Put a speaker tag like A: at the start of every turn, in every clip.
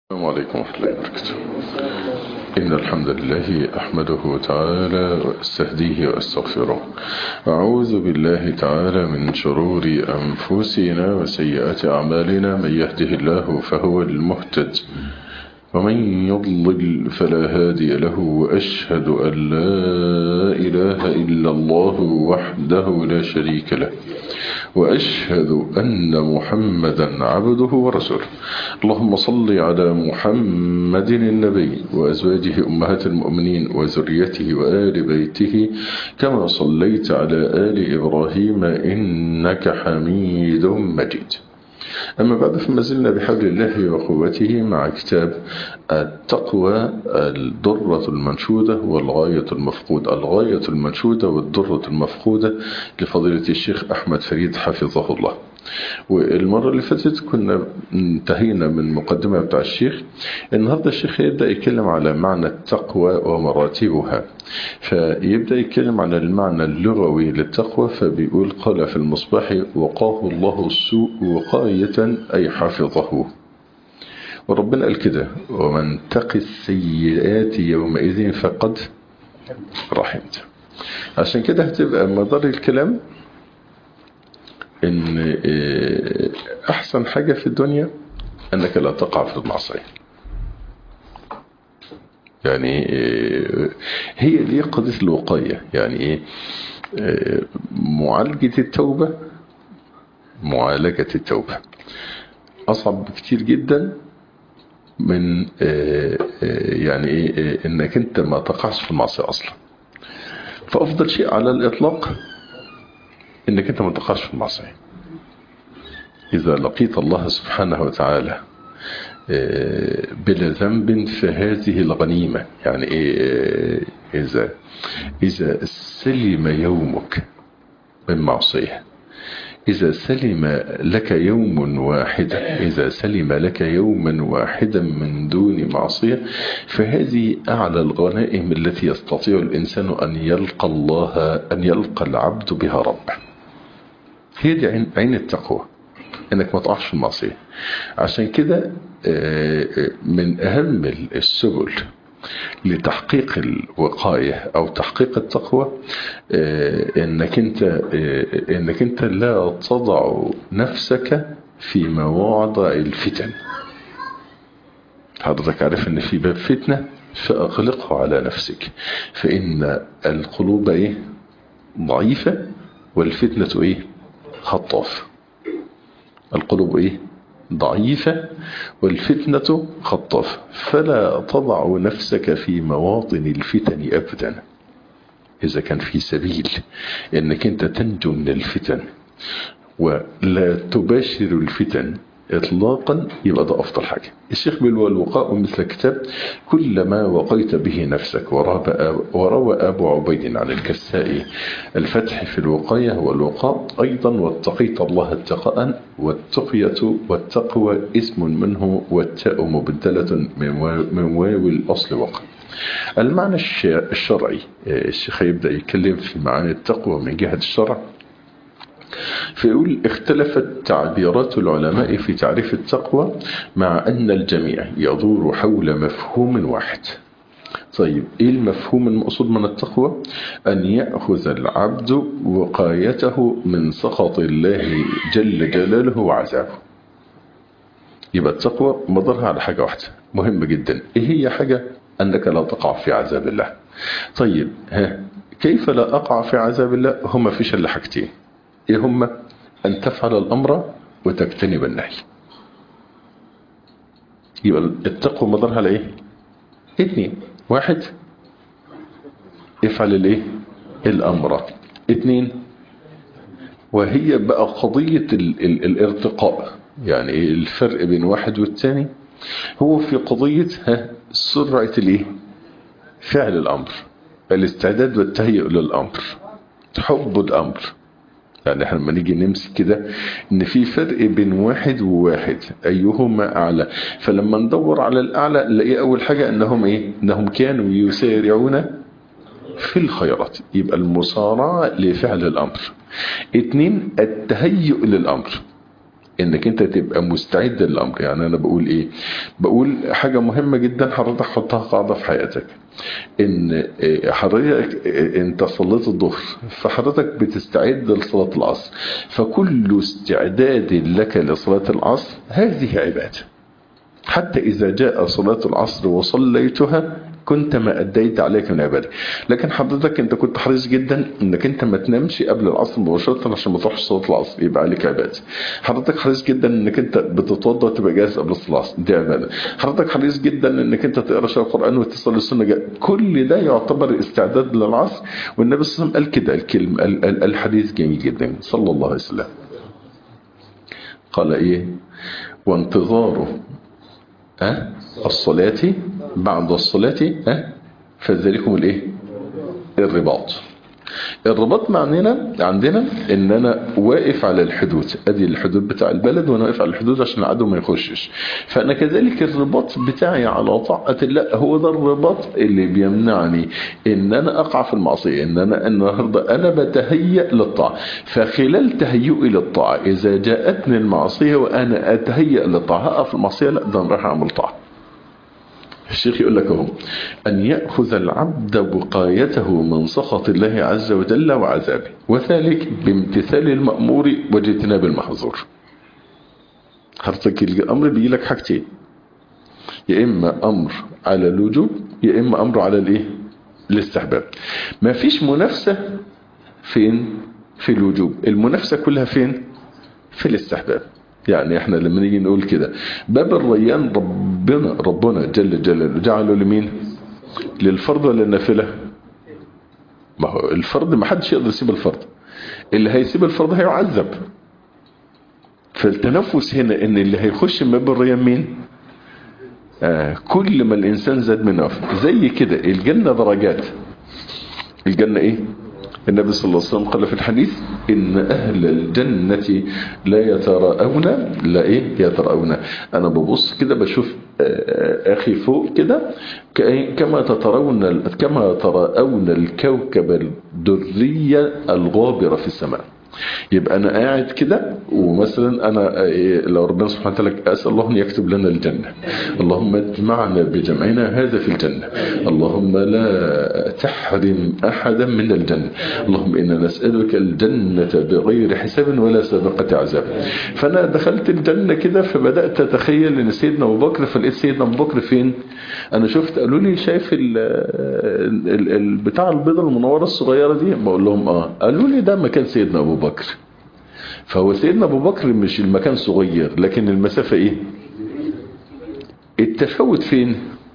A: السلام عليكم ورحمة الله وبركاته إن الحمد لله أحمده تعالى وأستهديه وأستغفره أعوذ بالله تعالى من شرور أنفسنا وسيئات أعمالنا من يهده الله فهو المهتد ومن يضلل فلا هادي له وأشهد أن لا إله إلا الله وحده لا شريك له وأشهد أن محمدا عبده ورسوله اللهم صل على محمد النبي وأزواجه أمهات المؤمنين وذريته وآل بيته كما صليت على آل إبراهيم إنك حميد مجيد أما بعد فما زلنا بحول الله وقوته مع كتاب التقوى الدرة المنشودة والغاية المفقودة الغاية المنشودة والدرة المفقودة لفضيلة الشيخ أحمد فريد حفظه الله والمرة اللي فاتت كنا انتهينا من مقدمة بتاع الشيخ النهاردة الشيخ يبدأ يتكلم على معنى التقوى ومراتبها فيبدأ يتكلم على المعنى اللغوي للتقوى فبيقول قال في المصباح وقاه الله السوء وقاية أي حفظه وربنا قال كده ومن تقي السيئات يومئذ فقد رحمت عشان كده هتبقى مدار الكلام ان احسن حاجة في الدنيا انك لا تقع في المعصية يعني هي دي قضية الوقاية يعني ايه معالجة التوبة معالجة التوبة اصعب بكتير جدا من يعني ايه انك انت ما تقعش في المعصية اصلا فافضل شيء على الاطلاق انك انت ما تقعش في المعصية اذا لقيت الله سبحانه وتعالى بلا ذنب فهذه الغنيمة يعني إيه إذا إذا سلم يومك من معصية إذا سلم لك يوم واحدا إذا سلم لك يوما واحدا من دون معصية فهذه أعلى الغنائم التي يستطيع الإنسان أن يلقى الله أن يلقى العبد بها ربه هي دي عين, عين التقوى انك ما تقعش في المعصيه عشان كده من اهم السبل لتحقيق الوقايه او تحقيق التقوى انك انت انك انت لا تضع نفسك في مواضع الفتن حضرتك عارف ان في باب فتنه فاغلقه على نفسك فان القلوب ايه ضعيفه والفتنه ايه خطافه القلوب ايه ضعيفة والفتنة خطافة فلا تضع نفسك في مواطن الفتن أبدا إذا كان في سبيل إنك أنت تنجو من الفتن ولا تباشر الفتن إطلاقا يبقى ده أفضل حاجة الشيخ بيقول والوقاء مثل كتاب كلما وقيت به نفسك وروى أبو عبيد عن الكسائي الفتح في الوقاية والوقاء أيضا واتقيت الله اتقاء والتقية والتقوى اسم منه والتاء مبدلة من واو الأصل وقع المعنى الشرعي الشيخ يبدأ يتكلم في معاني التقوى من جهة الشرع فيقول اختلفت تعبيرات العلماء في تعريف التقوى مع أن الجميع يدور حول مفهوم واحد طيب ايه المفهوم المقصود من التقوى ان يأخذ العبد وقايته من سخط الله جل جلاله وعذابه يبقى التقوى مضرها على حاجة واحدة مهمة جدا ايه هي حاجة انك لا تقع في عذاب الله طيب ها كيف لا اقع في عذاب الله هما فيش الا حاجتين ايه هما ان تفعل الامر وتجتنب النهي يبقى التقوى مضرها على ايه اتنين واحد افعل الايه الامر اتنين وهي بقى قضية ال ال الارتقاء يعني ايه الفرق بين واحد والتاني هو في قضية ها سرعة الايه فعل الامر الاستعداد والتهيئ للامر حب الامر يعني احنا لما نيجي نمسك كده ان في فرق بين واحد وواحد ايهما اعلى فلما ندور على الاعلى نلاقي اول حاجة انهم ايه انهم كانوا يسارعون في الخيرات يبقى المصارعة لفعل الامر اتنين التهيؤ للامر انك انت تبقى مستعد للامر يعني انا بقول ايه بقول حاجة مهمة جدا حضرتك حطها قاعدة في حياتك ان حضرتك انت صليت الظهر فحضرتك بتستعد لصلاة العصر فكل استعداد لك لصلاة العصر هذه عبادة حتى إذا جاء صلاة العصر وصليتها كنت ما أديت عليك من عبادة لكن حضرتك أنت كنت حريص جدا أنك أنت ما تنامش قبل العصر مباشرة عشان ما تروحش صلاة العصر يبقى عليك عبادة حضرتك حريص جدا أنك أنت بتتوضى تبقى جاهز قبل صلاة العصر دي عبادة حضرتك حريص جدا أنك أنت تقرأ شوية القرآن وتصلي السنة جاء. كل ده يعتبر استعداد للعصر والنبي صلى الله عليه وسلم قال كده الكلمة الحديث جميل جدا صلى الله عليه وسلم قال إيه وانتظاره أه؟ الصلاة بعد الصلاة أه؟ فذلكم الايه الرباط الرباط معنينا عندنا ان انا واقف على الحدود ادي الحدود بتاع البلد وانا واقف على الحدود عشان العدو ما يخشش فانا كذلك الرباط بتاعي على طاعة الله هو ده الرباط اللي بيمنعني ان انا اقع في المعصية ان انا النهاردة انا بتهيأ للطاعة فخلال تهيئي للطاعة اذا جاءتني المعصية وانا اتهيأ للطاعة هقف في المعصية لا ده انا رايح اعمل طاعة الشيخ يقول لك اهو أن يأخذ العبد وقايته من سخط الله عز وجل وعذابه وذلك بامتثال المأمور واجتناب المحظور حضرتك الأمر بيجي لك حاجتين يا إما أمر على الوجوب يا إما أمر على الإيه الاستحباب ما فيش منافسة فين في الوجوب المنافسة كلها فين في الاستحباب يعني احنا لما نيجي نقول كده باب الريان ربنا ربنا جل جلاله جعله لمين للفرض ولا النافله ما هو الفرض ما حدش يقدر يسيب الفرض اللي هيسيب الفرض هيعذب فالتنفس هنا ان اللي هيخش من باب الريان مين آه كل ما الانسان زاد من نفسه زي كده الجنه درجات الجنه ايه النبي صلى الله عليه وسلم قال في الحديث إن أهل الجنة لا يتراءون لا إيه يتراءون أنا ببص كده بشوف أخي فوق كده كما تترون كما تراءون الكوكب الدرية الغابرة في السماء يبقى أنا قاعد كده ومثلا أنا لو ربنا سبحانه وتعالى أسأل الله أن يكتب لنا الجنة اللهم اجمعنا بجمعنا هذا في الجنة اللهم لا تحرم أحدا من الجنة اللهم إنا نسألك الجنة بغير حساب ولا سابقة عذاب فأنا دخلت الجنة كده فبدأت أتخيل أن سيدنا أبو بكر فلقيت سيدنا أبو بكر فين أنا شفت قالوا لي شايف البتاع البيضة المنورة الصغيرة دي بقول لهم آه قالوا لي ده مكان سيدنا أبو بكر فهو سيدنا ابو بكر مش المكان صغير لكن المسافة ايه التفاوت فين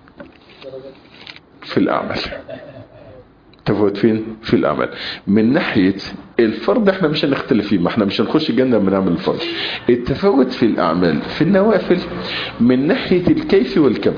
A: في الاعمال التفاوت فين في الاعمال من ناحية الفرض احنا مش هنختلف فيه ما احنا مش هنخش الجنة لما نعمل الفرض التفاوت في الاعمال في النوافل من ناحية الكيف والكم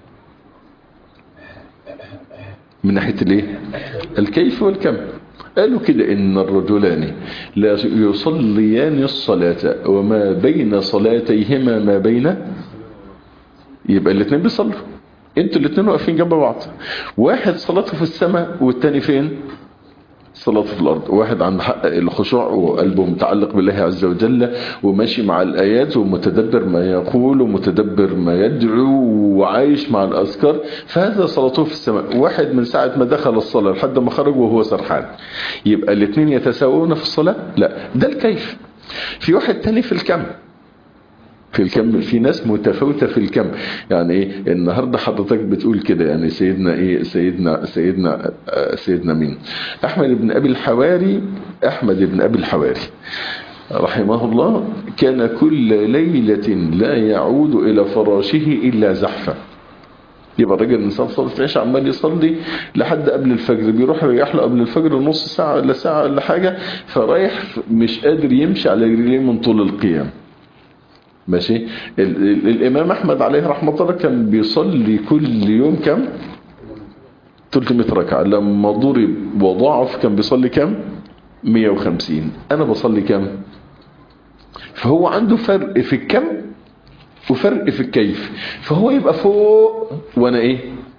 A: من ناحية الايه الكيف والكم قالوا كده ان الرجلان لا يصليان الصلاة وما بين صلاتيهما ما بين يبقى الاثنين بيصلوا انتوا الاثنين واقفين جنب بعض واحد صلاته في السماء والتاني فين صلاته في الأرض واحد عند حق الخشوع وقلبه متعلق بالله عز وجل وماشي مع الآيات ومتدبر ما يقول ومتدبر ما يدعو وعايش مع الأذكار فهذا صلاته في السماء واحد من ساعة ما دخل الصلاة لحد ما خرج وهو سرحان يبقى الاثنين يتساوون في الصلاة لا ده الكيف في واحد تاني في الكم في الكم في ناس متفاوتة في الكم يعني ايه النهاردة حضرتك بتقول كده يعني سيدنا ايه سيدنا سيدنا سيدنا مين احمد بن ابي الحواري احمد بن ابي الحواري رحمه الله كان كل ليلة لا يعود الى فراشه الا زحفا يبقى الراجل الانسان صلاه العشاء عمال يصلي لحد قبل الفجر بيروح يريح له قبل الفجر نص ساعه ولا ساعه ولا حاجه فرايح مش قادر يمشي على رجليه من طول القيام ماشي ال ال الامام احمد عليه رحمه الله كان بيصلي كل يوم كم 300 ركعه لما ضرب وضاعف كان بيصلي كم 150 انا بصلي كم فهو عنده فرق في الكم وفرق في الكيف فهو يبقى فوق وانا ايه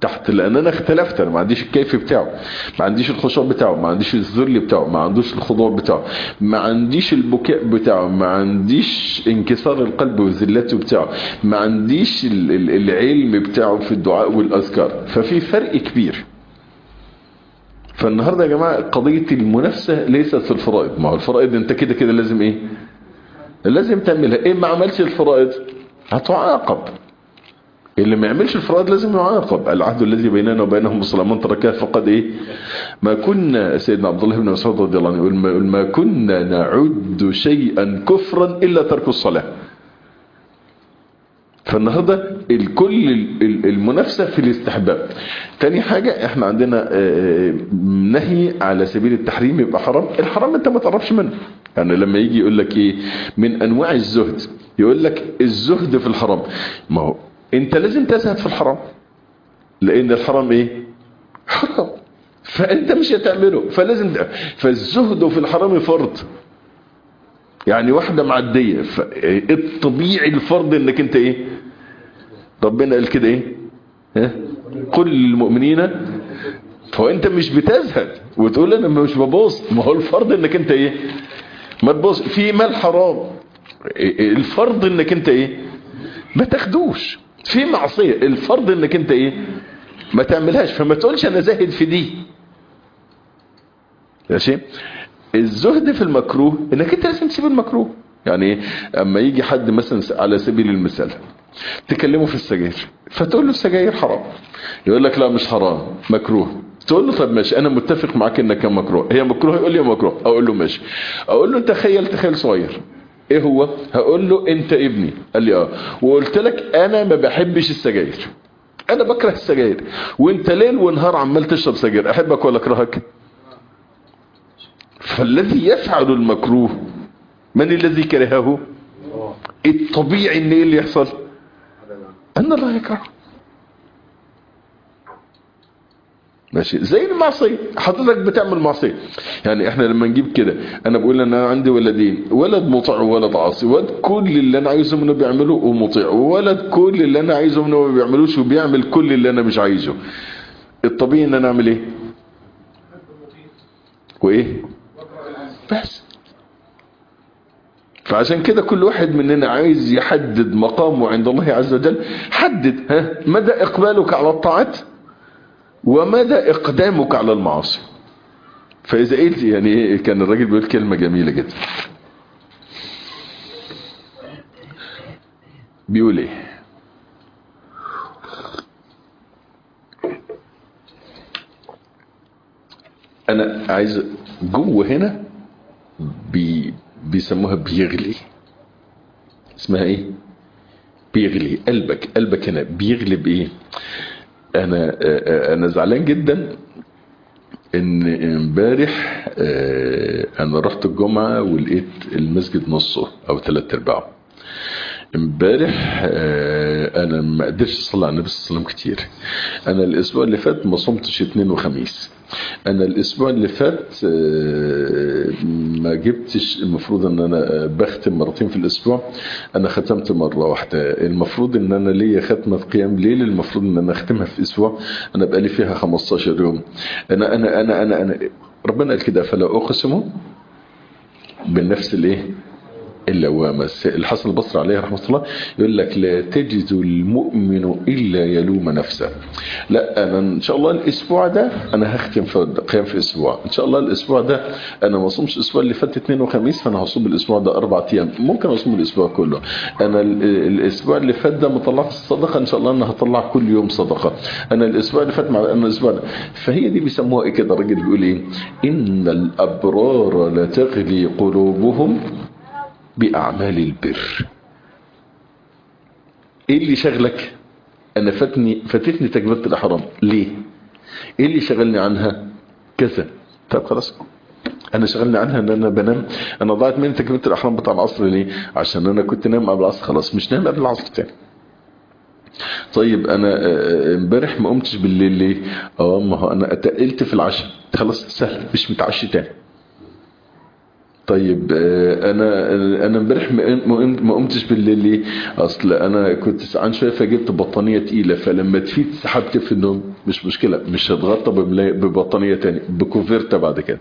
A: تحت لان انا اختلفت انا ما عنديش الكيف بتاعه ما عنديش الخشوع بتاعه ما عنديش الذل بتاعه ما عندوش الخضوع بتاعه ما عنديش البكاء بتاعه ما عنديش انكسار القلب وذلته بتاعه ما عنديش ال- ال- العلم بتاعه في الدعاء والاذكار ففي فرق كبير فالنهارده يا جماعه قضيه المنافسه ليست في الفرائض ما هو الفرائض انت كده كده لازم ايه لازم تعملها ايه ما عملش الفرائض هتعاقب اللي ما يعملش الفرائض لازم يعاقب العهد الذي بيننا وبينهم الصلاة من تركها فقد ايه ما كنا سيدنا عبد الله بن مسعود رضي الله عنه يقول ما- يقول ما كنا نعد شيئا كفرا الا ترك الصلاة فالنهاردة الكل ال- ال- المنافسة في الاستحباب تاني حاجة احنا عندنا آه، نهي على سبيل التحريم يبقى حرام الحرام انت ما تقربش منه يعني لما يجي يقول لك ايه من انواع الزهد يقول لك الزهد في الحرام ما هو انت لازم تزهد في الحرام لان الحرام ايه حرام فانت مش هتعمله فلازم ت- فالزهد في الحرام فرض يعني واحدة معدية ف- الطبيعي الفرض انك انت ايه ربنا قال كده ايه ها قل للمؤمنين فانت مش بتزهد وتقول انا مش ببص ما هو الفرض انك انت ايه ما تبص في مال حرام الفرض انك انت ايه ما تاخدوش في معصية الفرض انك انت ايه ما تعملهاش فما تقولش انا زاهد في دي ماشي الزهد في المكروه انك انت لازم تسيب المكروه يعني ايه اما يجي حد مثلا على سبيل المثال تكلمه في السجاير فتقول له السجاير حرام يقول لك لا مش حرام مكروه تقول له طب ماشي انا متفق معاك انك كان مكروه هي مكروه يقول لي مكروه اقول له ماشي اقول له انت تخيل تخيل صغير ايه هو هقول له انت ابني قال لي اه وقلت لك انا ما بحبش السجاير انا بكره السجاير وانت ليل ونهار عمال تشرب سجاير احبك ولا اكرهك فالذي يفعل المكروه من الذي كرهه الطبيعي ان ايه اللي يحصل ان الله يكره ماشي زي المعصية حضرتك بتعمل معصية يعني احنا لما نجيب كده انا بقول ان انا عندي ولدين ولد مطيع وولد عاصي ولد كل اللي انا عايزه منه بيعمله ومطيع وولد كل اللي انا عايزه منه ما بيعملوش وبيعمل كل اللي انا مش عايزه الطبيعي ان انا اعمل ايه وايه بس فعشان كده كل واحد مننا عايز يحدد مقامه عند الله عز وجل حدد ها مدى اقبالك على الطاعات ومدى اقدامك على المعاصي فاذا قلت يعني ايه كان الراجل بيقول كلمه جميله جدا بيقول ايه انا عايز جوه هنا بي بيسموها بيغلي اسمها ايه بيغلي قلبك قلبك هنا بيغلي بايه انا انا زعلان جدا ان امبارح انا رحت الجمعة ولقيت المسجد نصه او ثلاث ارباعه امبارح انا ما قدرتش اصلي على النبي صلى الله عليه وسلم كتير انا الاسبوع اللي فات ما صمتش اثنين وخميس انا الاسبوع اللي فات ما جبتش المفروض ان انا بختم مرتين في الاسبوع انا ختمت مره واحده المفروض ان انا ليا ختمه في قيام ليل المفروض ان انا اختمها في اسبوع انا بقالي فيها 15 يوم انا انا انا انا, أنا ربنا قال كده فلا اقسم بالنفس الايه اللوامة الحسن البصري عليه رحمة الله يقول لك لا تجد المؤمن إلا يلوم نفسه لا أنا إن شاء الله الأسبوع ده أنا هختم في قيام في أسبوع إن شاء الله الأسبوع ده أنا ما صومش الأسبوع اللي فات اثنين وخميس فأنا هصوم الأسبوع ده أربع أيام ممكن أصوم الأسبوع كله أنا الأسبوع اللي فات ده ما طلعتش الصدقة إن شاء الله أنا هطلع كل يوم صدقة أنا الأسبوع اللي فات مع أنا الأسبوع ده فهي دي بيسموها إيه كده الراجل بيقول إيه إن الأبرار لتغلي قلوبهم بأعمال البر ايه اللي شغلك انا فاتني فاتتني تكبيرة الاحرام ليه ايه اللي شغلني عنها كذا طب خلاص انا شغلني عنها ان انا بنام انا ضاعت مني تكبيرة الاحرام بتاع العصر ليه عشان انا كنت نايم قبل العصر خلاص مش نايم قبل العصر تاني طيب انا امبارح ما قمتش بالليل ليه اه ما هو انا اتقلت في العشاء خلاص سهل مش متعشي تاني طيب آه، انا انا امبارح ما ما قمت- ما قمتش بالليل ليه اصل انا كنت سعان شويه فجبت بطانيه تقيله فلما تفيت سحبت في النوم مش مشكله مش هتغطى بملا- ببطانيه تاني بكوفيرتا بعد كده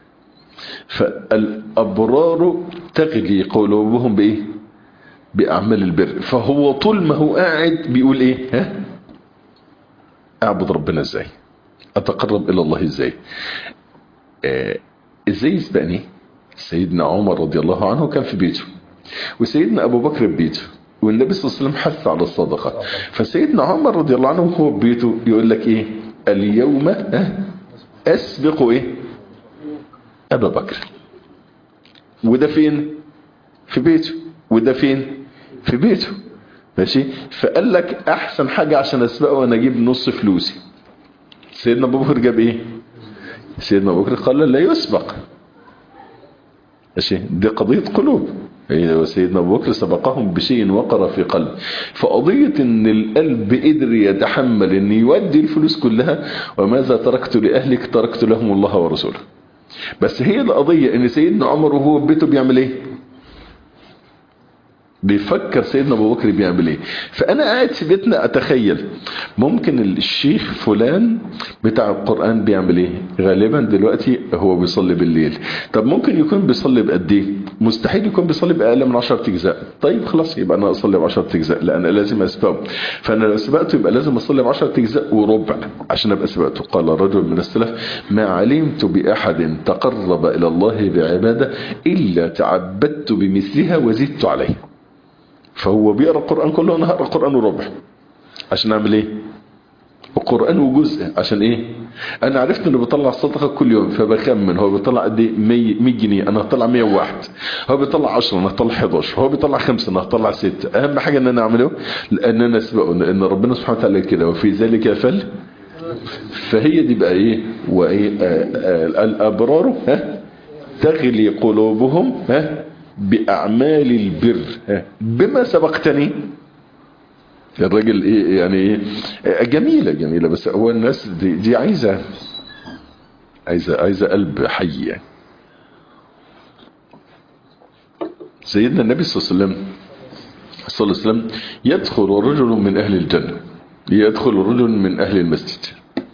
A: فالابرار تغلي قلوبهم بايه باعمال البر فهو طول ما هو قاعد بيقول ايه ها اعبد ربنا ازاي اتقرب الى الله ازاي آه، ازاي يسبقني سيدنا عمر رضي الله عنه كان في بيته وسيدنا ابو بكر في بيته والنبي صلى الله عليه وسلم حث على الصدقه فسيدنا عمر رضي الله عنه وهو في بيته يقول لك ايه اليوم ها، اسبق ايه ابا بكر وده فين في بيته وده فين في بيته ماشي فقال لك احسن حاجه عشان اسبقه وانا اجيب نص فلوسي سيدنا ابو بكر جاب ايه سيدنا ابو بكر قال لا يسبق ماشي دي قضية قلوب هي سيدنا ابو بكر سبقهم بشيء وقر في قلب فقضية ان القلب قدر يتحمل ان يودي الفلوس كلها وماذا تركت لاهلك تركت لهم الله ورسوله بس هي القضية ان سيدنا عمر وهو في بيته بيعمل ايه بيفكر سيدنا ابو بكر بيعمل ايه فانا قاعد في بيتنا اتخيل ممكن الشيخ فلان بتاع القران بيعمل ايه غالبا دلوقتي هو بيصلي بالليل طب ممكن يكون بيصلي بقد ايه مستحيل يكون بيصلي باقل من 10 اجزاء طيب خلاص يبقى انا اصلي ب 10 اجزاء لا انا لازم اسبقه فانا لو سبقته يبقى لازم اصلي ب 10 اجزاء وربع عشان ابقى سبقته قال رجل من السلف ما علمت باحد تقرب الى الله بعباده الا تعبدت بمثلها وزدت عليه فهو بيقرا القران كله انا هقرا القران وربع عشان اعمل ايه القران وجزء عشان ايه انا عرفت انه بيطلع الصدقه كل يوم فبخمن هو بيطلع قد ايه 100 100 جنيه انا هطلع 101 هو بيطلع 10 انا هطلع 11 هو بيطلع 5 انا هطلع 6 اهم حاجه ان انا اعمله لان انا اسبقه لان ربنا سبحانه وتعالى كده وفي ذلك فل فهي دي بقى ايه وايه آه آه الابرار ها تغلي قلوبهم ها بأعمال البر ها بما سبقتني الراجل ايه يعني ايه جميلة جميلة بس هو الناس دي, دي عايزة عايزة عايزة قلب حي يعني سيدنا النبي صلى الله عليه وسلم صلى الله عليه وسلم يدخل رجل من أهل الجنة يدخل رجل من أهل المسجد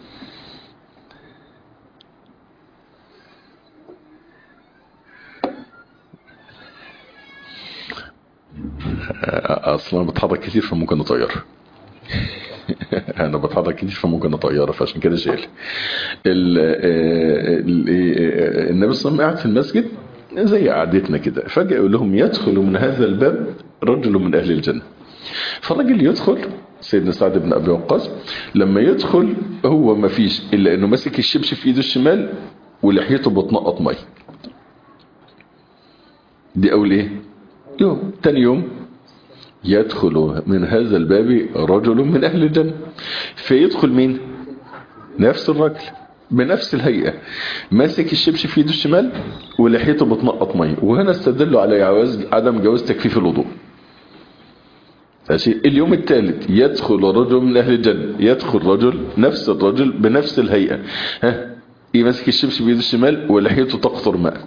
A: اصلا بتحرك كتير فممكن اطير انا بتحرك كتير فممكن اطيرها فعشان كده شايل النبي صلى الله عليه وسلم قاعد في المسجد زي قعدتنا كده فجأة يقول لهم يدخل من هذا الباب رجل من اهل الجنة فالراجل يدخل سيدنا سعد بن ابي وقاص لما يدخل هو ما فيش الا انه ماسك الشبش في ايده الشمال ولحيته بتنقط ميه دي اول ايه يوم تاني يوم يدخل من هذا الباب رجل من أهل الجنة فيدخل مين نفس الرجل بنفس الهيئة ماسك الشبش في يده الشمال ولحيته بتنقط ميه وهنا استدلوا على جواز عدم جواز تكفيف الوضوء ماشي اليوم الثالث يدخل رجل من أهل الجنة يدخل رجل نفس الرجل بنفس الهيئة ها يمسك الشبش بيده الشمال ولحيته تقطر ماء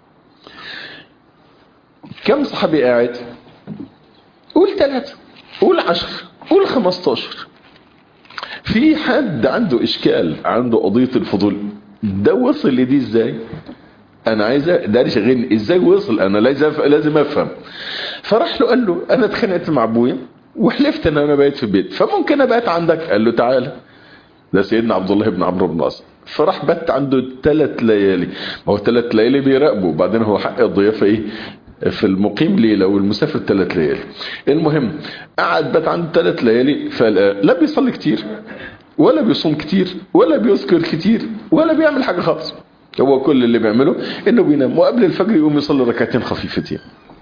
A: كم صحابي قاعد قول ثلاثة قول عشر قول خمستاشر في حد عنده اشكال عنده قضية الفضول ده وصل لدي ازاي انا عايز ده شغلني ازاي وصل انا لازم لازم افهم فراح له قال له انا اتخانقت مع ابويا وحلفت ان انا بايت في البيت فممكن ابات عندك قال له تعالى ده سيدنا عبد الله بن عمرو بن العاص فراح بات عنده ثلاث ليالي ما هو ثلاث ليالي بيراقبه وبعدين هو حق الضيافه ايه في المقيم ليلة والمسافر ثلاث ليالي المهم قعد بات عنده ثلاث ليالي فلا بيصلي كتير ولا بيصوم كتير ولا بيذكر كتير ولا بيعمل حاجة خالص هو كل اللي بيعمله انه بينام وقبل الفجر يقوم يصلي ركعتين خفيفتين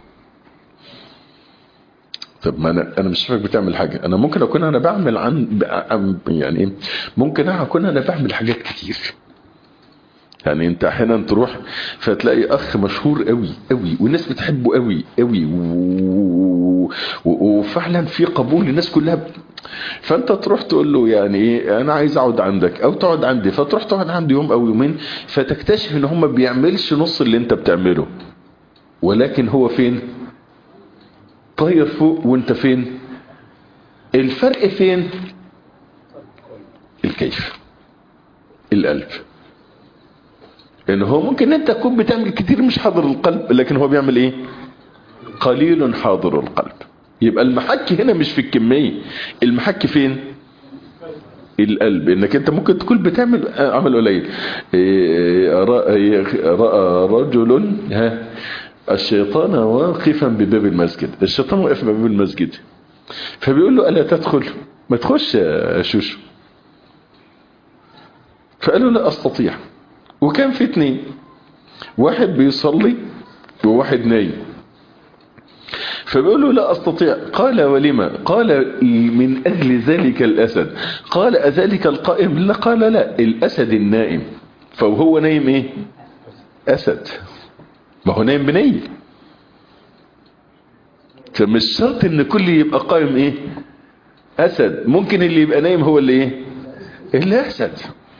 A: طب ما انا انا مش شايفك بتعمل حاجه انا ممكن اكون انا بعمل عن يعني ممكن اكون انا بعمل حاجات كتير يعني انت احيانا تروح فتلاقي اخ مشهور قوي قوي والناس بتحبه قوي قوي وفعلا في قبول الناس كلها ب... فانت تروح تقول له يعني ايه انا عايز اقعد عندك او تقعد عندي فتروح تقعد عندي يوم او يومين فتكتشف ان هم بيعملش نص اللي انت بتعمله ولكن هو فين طاير فوق وانت فين الفرق فين الكيف القلب ان هو ممكن انت تكون بتعمل كتير مش حاضر القلب لكن هو بيعمل ايه قليل حاضر القلب يبقى المحك هنا مش في الكمية المحك فين القلب انك انت ممكن تكون بتعمل عمل قليل رأى رجل ها الشيطان واقفا بباب المسجد الشيطان واقف بباب المسجد فبيقول له ألا تدخل ما تخش يا شوشو فقال له لا أستطيع وكان في اتنين واحد بيصلي وواحد نايم فبيقول له لا أستطيع قال ولما قال من أجل ذلك الأسد قال أذلك القائم لا قال لا الأسد النائم فهو نايم إيه أسد ما هو نايم بنيل فمش شرط ان كل يبقى قائم ايه اسد ممكن اللي يبقى نايم هو اللي ايه اللي اسد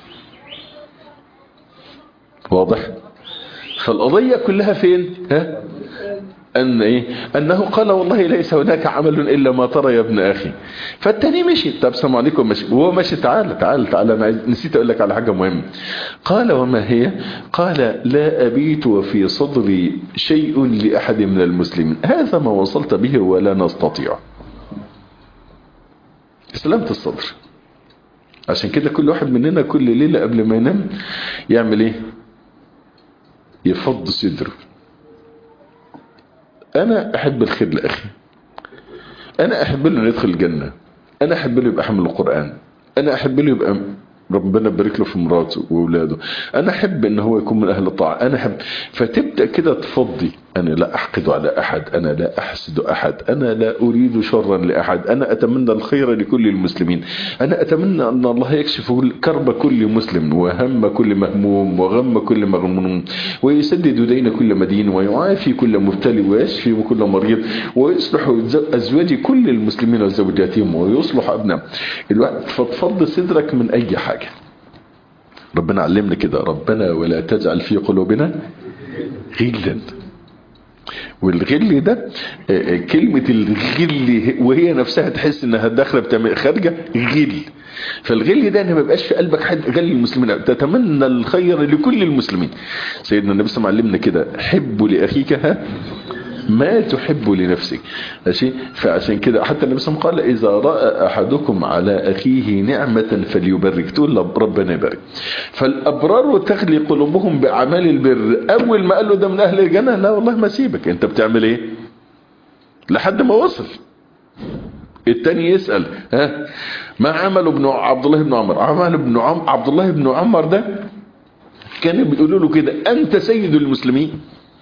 A: واضح فالقضية كلها فين ها أن إيه؟ أنه قال والله ليس هناك عمل إلا ما ترى يا ابن أخي فالتاني مشي طب سلام عليكم مشي وهو مشي تعال تعال تعال أنا نسيت أقول لك على حاجة مهمة قال وما هي قال لا أبيت وفي صدري شيء لأحد من المسلمين هذا ما وصلت به ولا نستطيع سلامة الصدر عشان كده كل واحد مننا كل ليلة قبل ما ينام يعمل ايه يفض صدره انا احب الخير لاخي انا احب له يدخل الجنة انا احب له يبقى حمل القرآن انا احب له يبقى ربنا يبارك له في مراته واولاده انا احب ان هو يكون من اهل الطاعه انا احب فتبدا كده تفضي انا لا احقد على احد انا لا احسد احد انا لا اريد شرا لاحد انا اتمنى الخير لكل المسلمين انا اتمنى ان الله يكشف كرب كل مسلم وهم كل مهموم وغم كل مغموم ويسدد دين كل مدين ويعافي كل مبتلي ويشفي كل مريض ويصلح ازواج كل المسلمين وزوجاتهم ويصلح ابنائهم الوقت فتفض صدرك من اي حاجه ربنا علمنا كده ربنا ولا تجعل في قلوبنا غلا والغل ده كلمة الغل وهي نفسها تحس انها داخله بتعمل خارجة غل فالغل ده ان ما يبقاش في قلبك حد غل المسلمين تتمنى الخير لكل المسلمين سيدنا النبي صلى الله عليه وسلم علمنا كده حب لاخيك ها ما تحب لنفسك ماشي فعشان كده حتى النبي صلى الله عليه وسلم قال اذا راى احدكم على اخيه نعمه فليبرك تقول ربنا يبارك فالابرار تغلي قلوبهم باعمال البر اول ما قال له ده من اهل الجنه لا والله ما سيبك انت بتعمل ايه لحد ما وصل التاني يسال ها ما عمل ابن عبد الله بن عمر عمل ابن عم عبد الله بن عمر ده كانوا بيقولوا له كده انت سيد المسلمين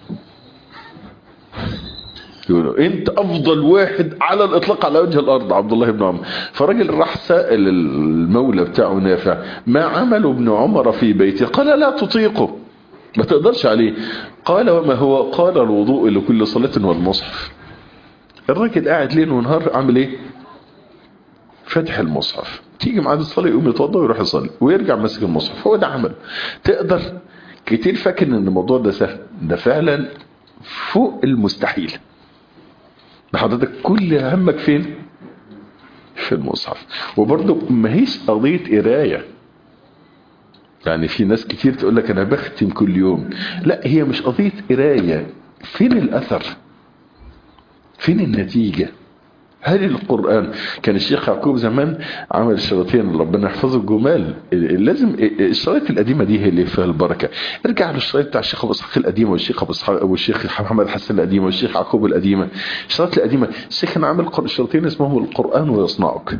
A: يقولوا انت افضل واحد على الاطلاق على وجه الارض عبد الله بن عمر فالراجل راح سائل المولى بتاعه نافع ما عمل ابن عمر في بيته قال لا تطيقه ما تقدرش عليه قال وما هو قال الوضوء لكل صلاة والمصحف الراجل قاعد ليل ونهار عامل ايه فتح المصحف تيجي معاد الصلاة يقوم يتوضى ويروح يصلي ويرجع ماسك المصحف هو ده عمل تقدر كتير فاكر ان الموضوع ده سهل ده فعلا فوق المستحيل حضرتك كل همك فين في المصحف وبرضه ما هيش قضية قراية يعني في ناس كتير تقول لك انا بختم كل يوم لا هي مش قضية قراية فين الاثر فين النتيجة هل القرآن كان الشيخ يعقوب زمان عمل الشراطين ربنا يحفظه الجمال لازم الشرايط القديمة دي هي اللي فيها البركة ارجع للشرايط بتاع الشيخ ابو اسحاق القديمة والشيخ ابو اسحاق والشيخ محمد حسن القديمة والشيخ يعقوب القديمة الشرايط القديمة الشيخ كان عامل شراطين اسمهم القرآن ويصنعك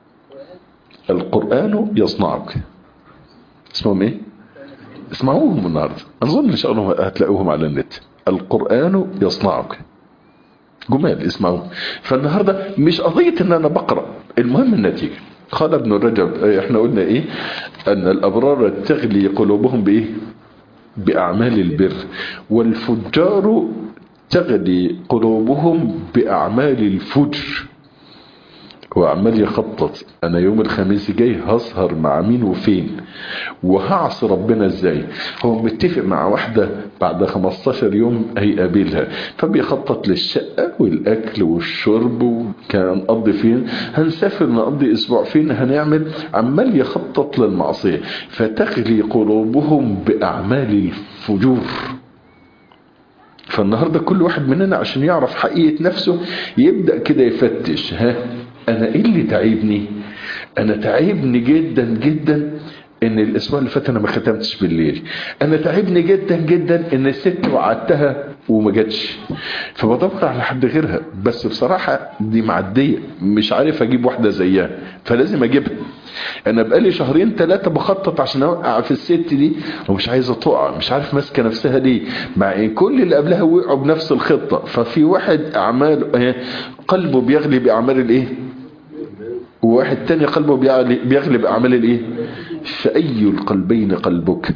A: القرآن يصنعك اسمهم ايه اسمعوهم النهارده اظن ان شاء الله هتلاقوهم على النت القرآن يصنعك جمال اسمعوا فالنهاردة مش قضية ان انا بقرأ المهم النتيجة قال ابن رجب احنا قلنا ايه ان الابرار تغلي قلوبهم بايه باعمال البر والفجار تغلي قلوبهم باعمال الفجر هو عمال يخطط انا يوم الخميس جاي هسهر مع مين وفين وهعصي ربنا ازاي هو متفق مع واحدة بعد 15 يوم هيقابلها فبيخطط للشقة والاكل والشرب وكان نقضي فين هنسافر نقضي اسبوع فين هنعمل عمال يخطط للمعصية فتغلي قلوبهم باعمال الفجور فالنهاردة كل واحد مننا عشان يعرف حقيقة نفسه يبدأ كده يفتش ها انا ايه اللي تعبني انا تعبني جدا جدا ان الاسبوع اللي فات انا ما ختمتش بالليل انا تعبني جدا جدا ان الست وعدتها وما جاتش فبدور على حد غيرها بس بصراحة دي معدية مش عارف اجيب واحدة زيها فلازم اجيبها انا بقالي شهرين ثلاثة بخطط عشان اوقع في الست دي ومش عايزة تقع مش عارف ماسكة نفسها ليه مع ان كل اللي قبلها وقعوا بنفس الخطة ففي واحد اعمال قلبه بيغلي باعمال الايه وواحد تاني قلبه بيغلب اعمال الايه فاي القلبين قلبك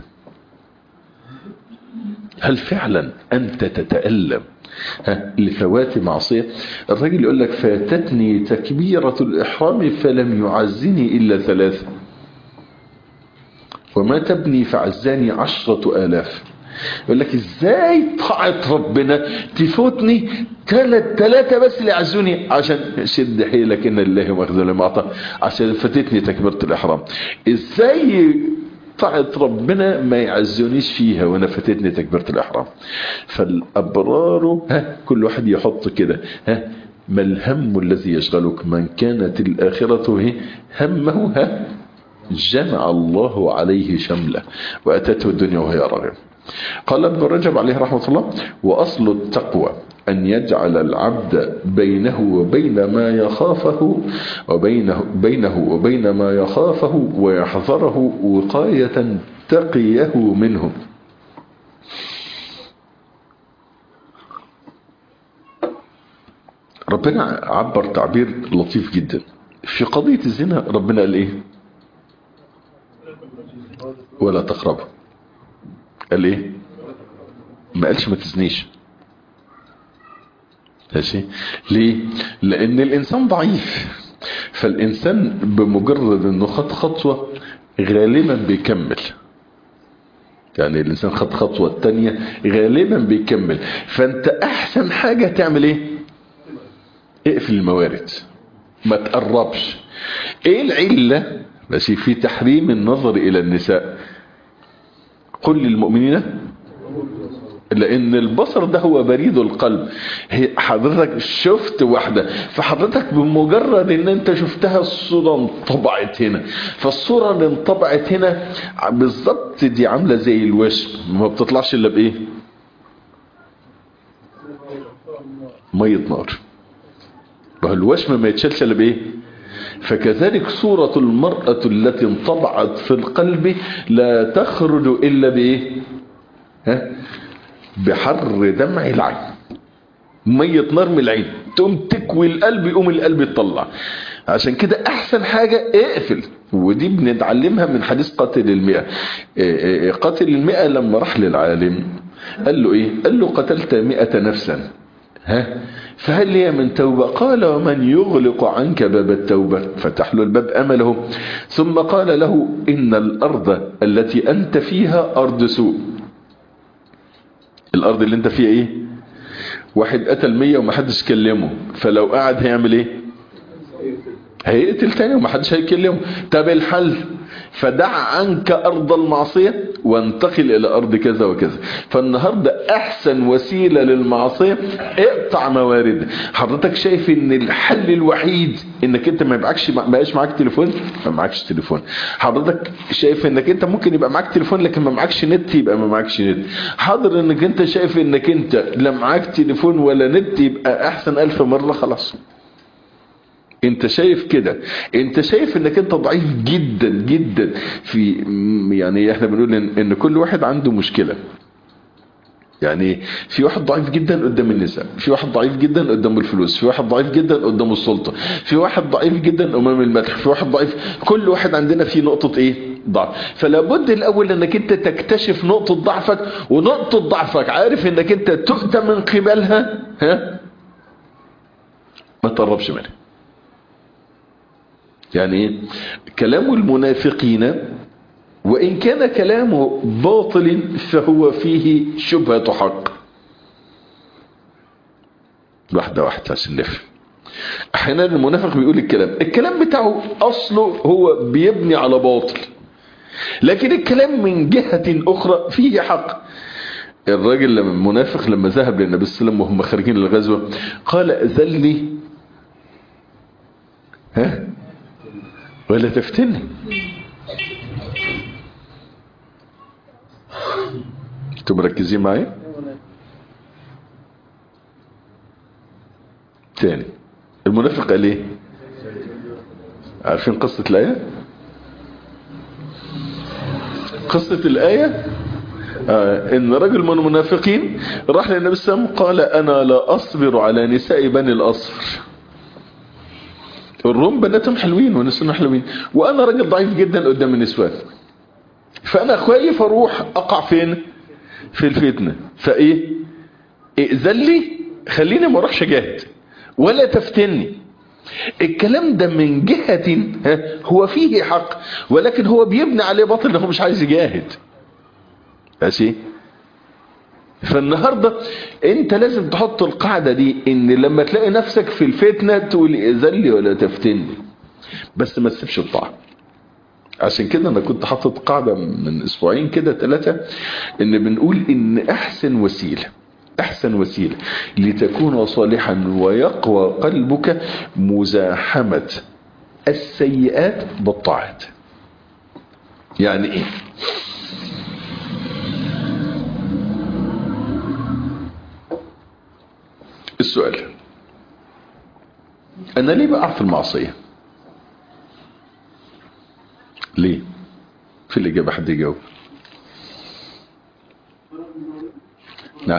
A: هل فعلا انت تتألم لفوات معصية الراجل يقول لك فاتتني تكبيرة الإحرام فلم يعزني إلا ثلاثة وما تبني فعزاني عشرة آلاف يقول لك ازاي طاعة ربنا تفوتني ثلاث ثلاثة بس اللي يعزوني عشان شد حيلك ان الله مخذول ما اعطى عشان فاتتني تكبيرة الاحرام ازاي طاعة ربنا ما يعزونيش فيها وانا فاتتني تكبيرة الاحرام فالابرار ها كل واحد يحط كده ها ما الهم الذي يشغلك من كانت الاخرة هي همه ها جمع الله عليه شمله واتته الدنيا وهي راغمه قال ابن رجب عليه رحمة الله وأصل التقوى أن يجعل العبد بينه وبين ما يخافه وبينه بينه وبين ما يخافه ويحذره وقاية تقيه منه ربنا عبر تعبير لطيف جدا في قضية الزنا ربنا قال ايه ولا تقربوا قال ايه ما قالش ما تزنيش ماشي ليه لان الانسان ضعيف فالانسان بمجرد انه خد خطوة غالبا بيكمل يعني الانسان خد خطوة التانية غالبا بيكمل فانت احسن حاجة تعمل ايه اقفل الموارد ما تقربش ايه العلة ماشي في تحريم النظر الى النساء قل للمؤمنين لان البصر ده هو بريد القلب حضرتك شفت واحدة فحضرتك بمجرد ان انت شفتها الصورة انطبعت هنا فالصورة اللي انطبعت هنا بالظبط دي عاملة زي الوشم ما بتطلعش الا بايه مية نار الوشم ما يتشالش الا بايه فكذلك صورة المرأة التي انطبعت في القلب لا تخرج إلا بإيه ها بحر دمع العين مية نار من العين تقوم تكوي القلب يقوم القلب يطلع عشان كده احسن حاجة اقفل ودي بنتعلمها من حديث قاتل المئة قاتل المئة لما راح للعالم قال له ايه قال له قتلت مئة نفسا ها فهل هي من توبة قال ومن يغلق عنك باب التوبة فتح له الباب أمله ثم قال له إن الأرض التي أنت فيها أرض سوء الأرض اللي أنت فيها إيه واحد قتل مية ومحدش كلمه فلو قعد هيعمل إيه هيقتل تاني ومحدش هيكلمه طب الحل فدع عنك أرض المعصية وانتقل إلى أرض كذا وكذا فالنهاردة أحسن وسيلة للمعصية اقطع موارد حضرتك شايف ان الحل الوحيد انك انت ما يبقاكش ما بقاش معاك تليفون ما معاكش تليفون حضرتك شايف انك انت ممكن يبقى معاك تليفون لكن ما معاكش نت يبقى ما معاكش نت حاضر انك انت شايف انك انت لا معاك تليفون ولا نت يبقى احسن الف مرة خلاص انت شايف كده انت شايف انك انت ضعيف جدا جدا في يعني احنا بنقول ان, إن كل واحد عنده مشكلة يعني في واحد ضعيف جدا قدام النساء في واحد ضعيف جدا قدام الفلوس في واحد ضعيف جدا قدام السلطة في واحد ضعيف جدا امام المدح في واحد ضعيف كل واحد عندنا فيه نقطة ايه ضعف فلا بد الاول انك انت تكتشف نقطة ضعفك ونقطة ضعفك عارف انك انت تؤتى من قبلها ها ما تقربش منها يعني ايه كلام المنافقين وإن كان كلامه باطل فهو فيه شبهة حق واحدة واحدة عشان نفهم احيانا المنافق بيقول الكلام الكلام بتاعه اصله هو بيبني على باطل لكن الكلام من جهة اخرى فيه حق الراجل لما المنافق لما ذهب للنبي صلى الله عليه وسلم وهم خارجين للغزوة قال اذن لي ها ولا تفتني انتوا مركزين معايا تاني المنافق قال ايه عارفين قصة الآية قصة الآية آه ان رجل من المنافقين راح للنبي صلى الله عليه وسلم قال انا لا اصبر على نساء بني الاصفر الروم بناتهم حلوين ونسوان حلوين وانا راجل ضعيف جدا قدام النسوان فانا خايف اروح اقع فين في الفتنة فايه ائذن لي خليني ما اروحش اجاهد ولا تفتني الكلام ده من جهة هو فيه حق ولكن هو بيبني عليه باطل انه مش عايز يجاهد ماشي فالنهاردة انت لازم تحط القاعدة دي ان لما تلاقي نفسك في الفتنة تقول ائذن لي ولا تفتني بس ما تسيبش الطاعة عشان كده انا كنت حاطط قاعدة من اسبوعين كده ثلاثة ان بنقول ان احسن وسيلة احسن وسيلة لتكون صالحا ويقوى قلبك مزاحمة السيئات بالطاعات يعني ايه السؤال انا ليه بقع في المعصية ليه في الاجابة حد يجاوب نعم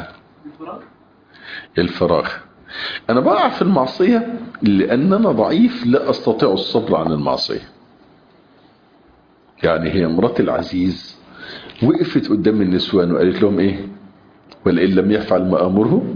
A: الفراغ انا بقع في المعصية لان انا ضعيف لا استطيع الصبر عن المعصية يعني هي مرات العزيز وقفت قدام النسوان وقالت لهم ايه ولئن لم يفعل ما امره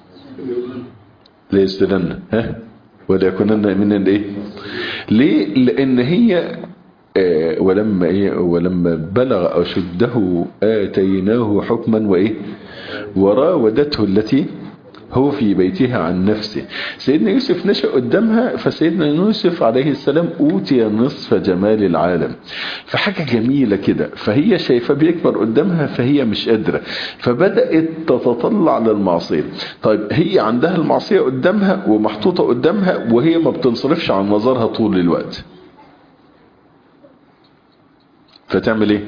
A: ليسجنن ها ولا يكونن من الايه ليه لان هي آه ولما ايه ولما بلغ اشده اتيناه حكما وايه وراودته التي هو في بيتها عن نفسه سيدنا يوسف نشأ قدامها فسيدنا يوسف عليه السلام أوتي نصف جمال العالم فحاجة جميلة كده فهي شايفة بيكبر قدامها فهي مش قادرة فبدأت تتطلع للمعصية طيب هي عندها المعصية قدامها ومحطوطة قدامها وهي ما بتنصرفش عن نظرها طول الوقت فتعمل ايه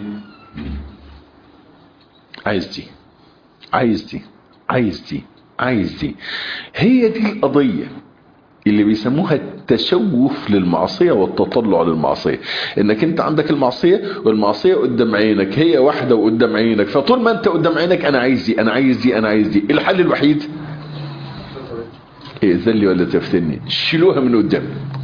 A: عايز دي عايز دي عايز دي عايز دي هي دي القضية اللي بيسموها التشوف للمعصية والتطلع للمعصية انك انت عندك المعصية والمعصية قدام عينك هي واحدة وقدام عينك فطول ما انت قدام عينك انا عايز دي انا عايز دي انا عايز دي الحل الوحيد ايه ذلي ولا تفتني شيلوها من قدام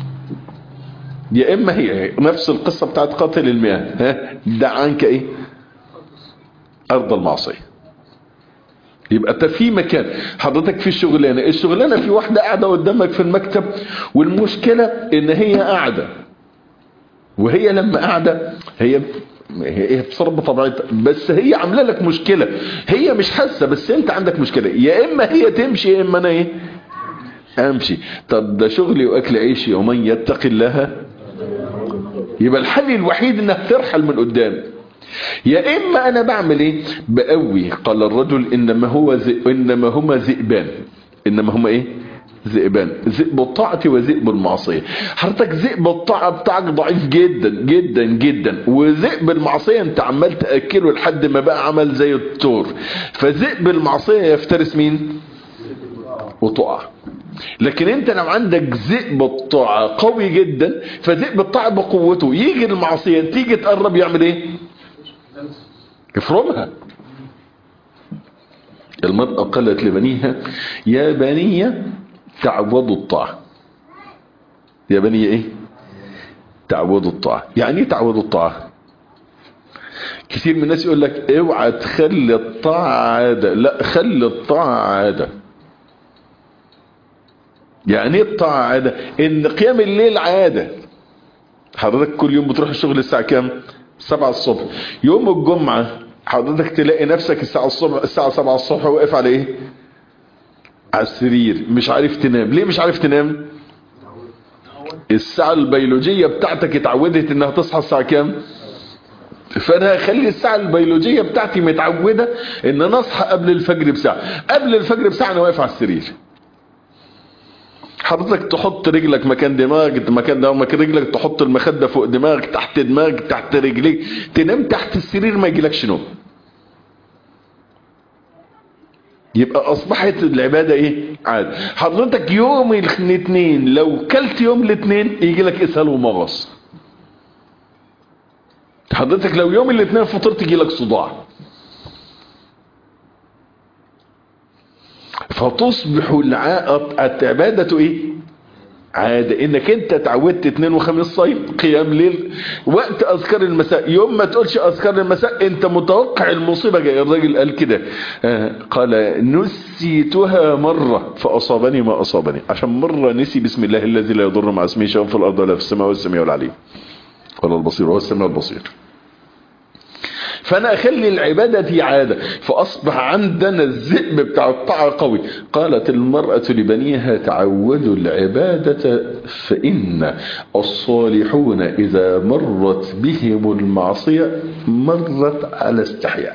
A: يا اما هي نفس القصة بتاعت قاتل المياه ها دع عنك ايه ارض المعصية يبقى انت في مكان حضرتك في الشغلانه الشغلانه في واحده قاعده قدامك في المكتب والمشكله ان هي قاعده وهي لما قاعده هي هي بتصرف بطبيعتها بس هي عامله لك مشكله هي مش حاسه بس انت عندك مشكله يا اما هي تمشي يا اما انا ايه امشي طب ده شغلي واكل عيشي ومن يتقي الله يبقى الحل الوحيد انك ترحل من قدام يا اما انا بعمل ايه بقوي قال الرجل انما هو ذئ انما هما ذئبان انما هما ايه ذئبان ذئب الطاعة وذئب المعصية حضرتك ذئب الطاعة بتاعك ضعيف جدا جدا جدا وذئب المعصية انت عمال تأكله لحد ما بقى عمل زي التور فذئب المعصية يفترس مين وتقع لكن انت لو عندك ذئب الطاعة قوي جدا فذئب الطاعة بقوته يجي المعصية تيجي تقرب يعمل ايه افرمها المرأة قالت لبنيها يا بني تعودوا الطاعة يا بني ايه تعودوا الطاعة يعني ايه تعودوا الطاعة كثير من الناس يقول لك اوعى تخلي الطاعة عادة لا خلي الطاعة عادة يعني ايه الطاعة عادة ان قيام الليل عادة حضرتك كل يوم بتروح الشغل الساعة كام سبعة الصبح يوم الجمعة حضرتك تلاقي نفسك الساعة الصبح الساعة سبعة الصبح واقف على ايه على السرير مش عارف تنام ليه مش عارف تنام الساعة البيولوجية بتاعتك اتعودت انها تصحى الساعة كام فانا هخلي الساعة البيولوجية بتاعتي متعودة ان انا اصحى قبل الفجر بساعة قبل الفجر بساعة انا واقف على السرير حضرتك تحط رجلك مكان دماغك مكان ده مكان رجلك تحط المخدة فوق دماغك تحت دماغك تحت رجليك تنام تحت السرير ما يجيلكش نوم يبقى اصبحت العبادة ايه عاد حضرتك يوم الاثنين لو كلت يوم الاثنين يجي لك اسهال ومغص حضرتك لو يوم الاثنين فطرت يجي لك صداع فتصبح العبادة ايه عادة انك انت اتعودت اتنين وخميس صيف قيام ليل وقت اذكار المساء يوم ما تقولش اذكار المساء انت متوقع المصيبة جاي الراجل قال كده آه قال نسيتها مرة فاصابني ما اصابني عشان مرة نسي بسم الله الذي لا يضر مع اسمه شيء في الارض ولا في السماء والسميع العليم ولا البصير هو السميع البصير فانا اخلي العبادة دي عادة فاصبح عندنا الذئب بتاع الطاعة قوي قالت المرأة لبنيها تعودوا العبادة فان الصالحون اذا مرت بهم المعصية مرت على استحياء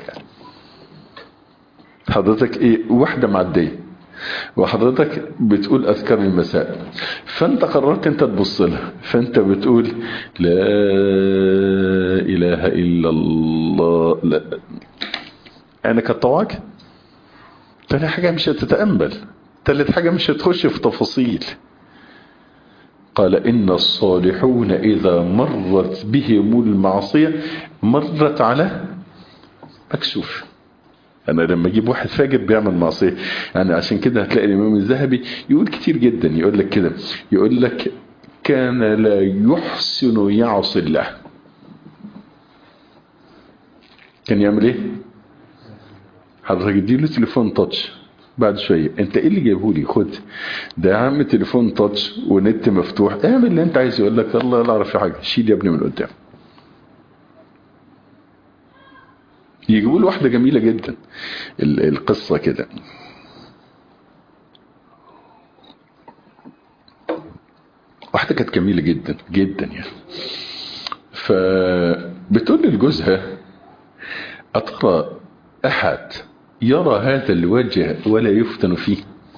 A: حضرتك ايه واحدة معدية وحضرتك بتقول اذكار المساء فانت قررت انت تبص لها فانت بتقول لا اله الا الله لا عينك هتطوعك تاني حاجة مش هتتأمل تالت حاجة مش هتخش في تفاصيل قال إن الصالحون إذا مرت بهم المعصية مرت على مكشوف انا لما اجيب واحد فاجر بيعمل معصيه يعني عشان كده هتلاقي الامام الذهبي يقول كتير جدا يقول لك كده يقول لك كان لا يحسن يعصي الله كان يعمل ايه حضرتك اديله تليفون تاتش بعد شويه انت ايه اللي جايبه لي خد ده يا عم تليفون تاتش ونت مفتوح اعمل اللي انت عايزه يقول لك الله لا اعرف في حاجه شيل يا ابني من قدام يجيبوا له واحدة جميلة جدا القصة كده واحدة كانت جميلة جدا جدا يعني فبتقول لجوزها أترى أحد يرى هذا الوجه ولا يفتن فيه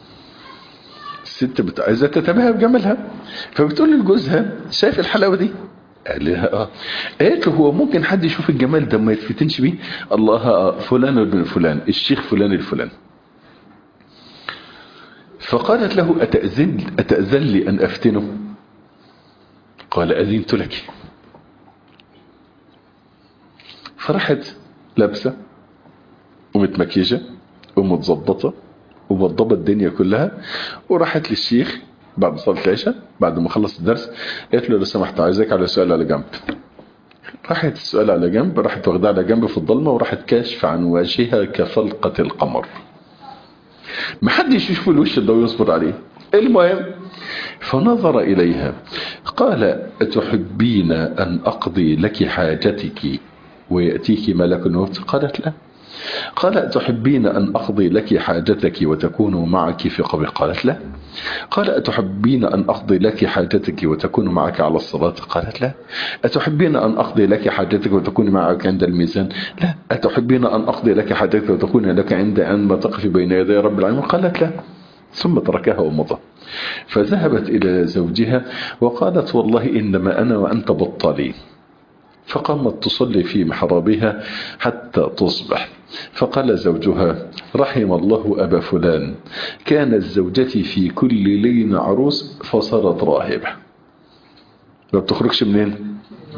A: الست بت... عايزة تتباهى بجمالها فبتقول لجوزها شايف الحلاوة دي قال لها اه قالت له هو ممكن حد يشوف الجمال ده ما يتفتنش بيه الله آه فلان ابن فلان الشيخ فلان الفلان فقالت له أتأذن, أتأذن لي أن أفتنه قال أذنت لك فرحت لابسة ومتمكيجة ومتظبطة ومضبط الدنيا كلها وراحت للشيخ بعد صلاة العشاء بعد ما خلص الدرس قالت له لو سمحت عايزك على سؤال على جنب راحت السؤال على جنب راحت واخداه على جنب في الضلمة وراحت كاشف عن وجهها كفلقة القمر ما حدش يشوف الوش ده ويصبر عليه المهم فنظر إليها قال أتحبين أن أقضي لك حاجتك ويأتيك ملك الموت قالت لا قال تحبين أن أقضي لك حاجتك وتكون معك في قبر قالت لا قال أتحبين أن أقضي لك حاجتك وتكون معك على الصلاة قالت لا أتحبين أن أقضي لك حاجتك وتكون معك عند الميزان لا أتحبين أن أقضي لك حاجتك وتكون لك عند عندما تقف بين يدي رب العالمين قالت لا ثم تركها ومضى فذهبت إلى زوجها وقالت والله إنما أنا وأنت بطالين فقامت تصلي في محرابها حتى تصبح فقال زوجها رحم الله أبا فلان كانت زوجتي في كل ليل عروس فصارت راهبة ما بتخرجش منين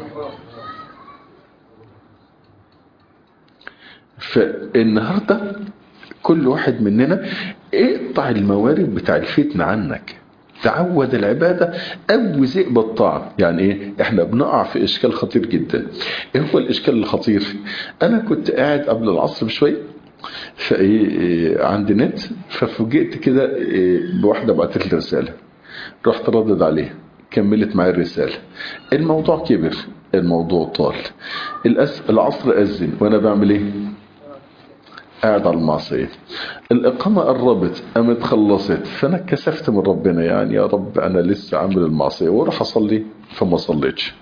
A: فالنهاردة كل واحد مننا اقطع الموارد بتاع الفتنة عنك تعود العبادة أو ذئب الطاعة يعني إيه إحنا بنقع في إشكال خطير جدا إيه هو الإشكال الخطير أنا كنت قاعد قبل العصر بشوية فإيه عندي نت ففوجئت كده إيه بواحدة بعتت لي رسالة رحت ردد عليها كملت معي الرسالة الموضوع كبر الموضوع طال الأس... العصر أذن وأنا بعمل إيه قاعد على المعصية الإقامة قربت قامت خلصت فأنا كسفت من ربنا يعني يا رب أنا لسه عامل المعصية وأروح أصلي فما صليتش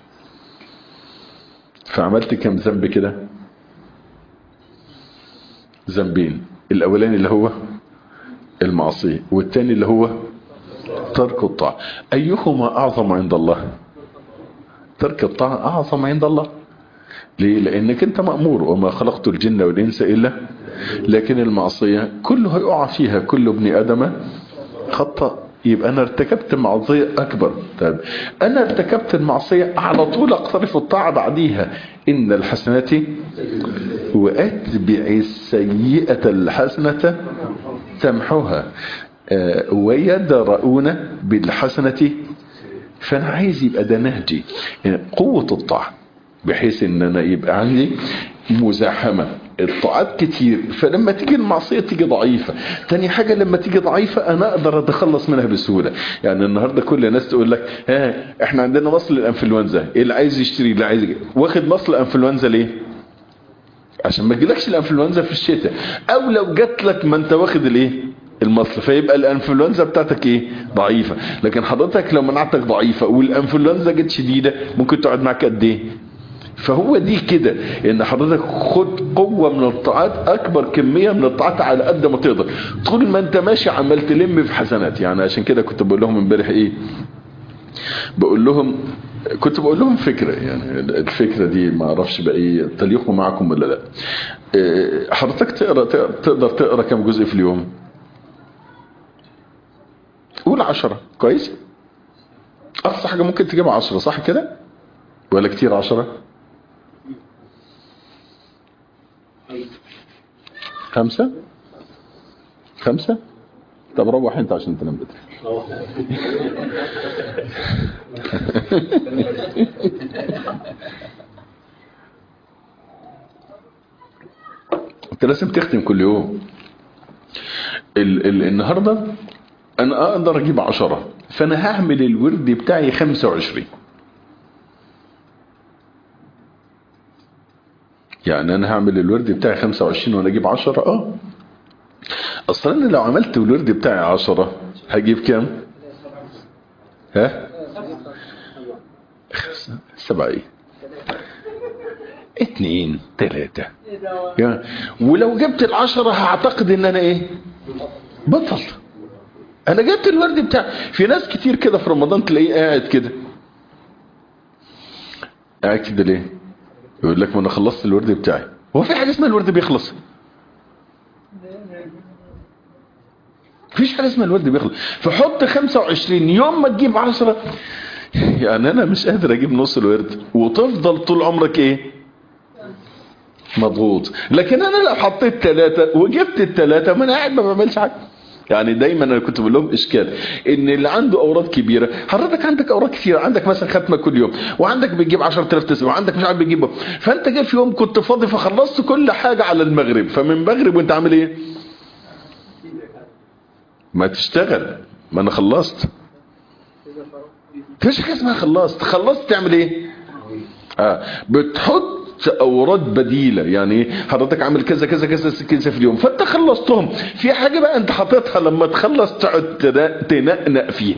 A: فعملت كم ذنب كده ذنبين الأولاني اللي هو المعصية والتاني اللي هو ترك الطاعة أيهما أعظم عند الله ترك الطاعة أعظم عند الله ليه لأنك أنت مأمور وما خلقت الجن والإنس إلا لكن المعصية كله يقع فيها كل ابن آدم خطأ يبقى أنا ارتكبت معصية أكبر طيب أنا ارتكبت المعصية على طول أقترف الطاعة بعديها إن الحسنات وأتبع السيئة الحسنة تمحوها آه ويدرؤون بالحسنة فأنا عايز يبقى ده نهجي يعني قوة الطاعة بحيث ان انا يبقى عندي مزاحمة الطاعات كتير فلما تيجي المعصية تيجي ضعيفة تاني حاجة لما تيجي ضعيفة انا اقدر اتخلص منها بسهولة يعني النهاردة كل الناس تقول لك ها احنا عندنا مصل الانفلونزا ايه اللي عايز يشتري اللي عايز يجي. واخد مصل الانفلونزا ليه عشان ما تجيلكش الانفلونزا في الشتاء او لو جات لك ما انت واخد الايه المصل فيبقى الانفلونزا بتاعتك ايه ضعيفة لكن حضرتك لو مناعتك ضعيفة والانفلونزا جت شديدة ممكن تقعد معاك قد ايه فهو دي كده ان حضرتك خد قوة من الطاعات اكبر كمية من الطاعات على قد ما تقدر طول ما انت ماشي عمال تلم في حسنات يعني عشان كده كنت بقول لهم امبارح ايه بقول لهم كنت بقول لهم فكرة يعني الفكرة دي ما اعرفش بقى ايه تليق معكم ولا لا حضرتك تقرا تقدر تقرا كم جزء في اليوم قول عشرة كويس اقصى حاجة ممكن تجيبها عشرة صح كده ولا كتير عشرة خمسة خمسة طب روح انت عشان تنام بدري انت لازم تختم كل يوم ال ال النهاردة انا اقدر اجيب عشرة فانا هعمل الورد بتاعي خمسة وعشرين يعني انا هعمل الورد بتاعي 25 وانا اجيب 10 اه اصلا انا لو عملت الورد بتاعي 10 هجيب كام ها سبعة ايه اتنين تلاتة يعني ولو جبت العشرة هعتقد ان انا ايه بطل انا جبت الورد بتاعي في ناس كتير كده في رمضان تلاقيه قاعد كده قاعد كده ليه يقول لك ما انا خلصت الورد بتاعي هو في حاجه اسمها الورد بيخلص مفيش حاجه اسمها الورد بيخلص فحط 25 يوم ما تجيب 10 يعني انا مش قادر اجيب نص الورد وتفضل طول عمرك ايه مضغوط لكن انا لو حطيت ثلاثة وجبت الثلاثة ما انا قاعد ما بعملش حاجه يعني دايما انا كنت بقول لهم اشكال ان اللي عنده اوراد كبيره حضرتك عندك اوراد كتير عندك مثلا ختمه كل يوم وعندك بتجيب 10000 تسبيح وعندك مش عارف بتجيب فانت جاي في يوم كنت فاضي فخلصت كل حاجه على المغرب فمن المغرب وانت عامل ايه ما تشتغل ما انا خلصت مفيش حاجه اسمها خلصت خلصت تعمل ايه اه بتحط اوراد بديلة يعني ايه حضرتك عامل كذا كذا كذا كذا في اليوم فانت خلصتهم في حاجة بقى انت حاططها لما تخلص تقعد تنقنق فيه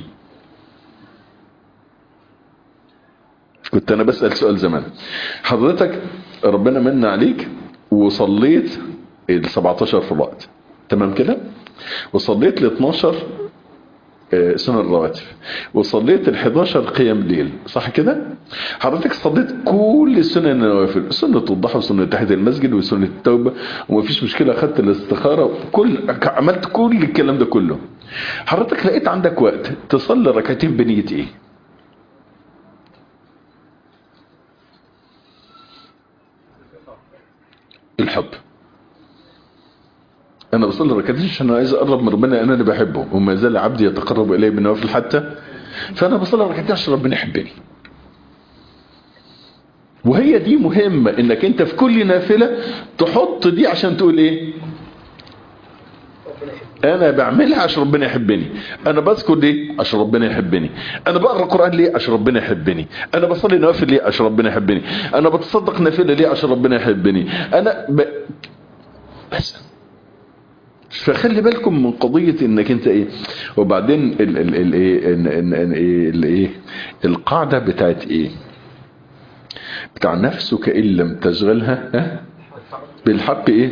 A: كنت انا بسأل سؤال زمان حضرتك ربنا من عليك وصليت ال 17 في الوقت تمام كده وصليت ال 12 سنة الرواتب وصليت ال 11 قيام ليل صح كده حضرتك صليت كل السنن النوافل سنة الضحى وسنة تحية المسجد وسنة التوبة ومفيش مشكلة اخدت الاستخارة كل عملت كل الكلام ده كله حضرتك لقيت عندك وقت تصلي ركعتين بنية ايه الحب انا بصلي ركعتين عشان انا عايز اقرب من ربنا انا اللي بحبه وما زال عبدي يتقرب الي بالنوافل حتى فانا بصلي ركعتين عشان ربنا يحبني وهي دي مهمة انك انت في كل نافلة تحط دي عشان تقول ايه انا بعملها عشان ربنا يحبني انا بذكر ليه عشان ربنا يحبني انا بقرا القران ليه عشان ربنا يحبني انا بصلي نوافل ليه عشان ربنا يحبني انا بتصدق نافله ليه عشان ربنا يحبني انا ب... بس فخلي بالكم من قضية انك انت ايه وبعدين ال ال ال ايه ال ال ال ال ايه القاعدة بتاعت ايه بتاع نفسك ان لم تشغلها ها بالحق ايه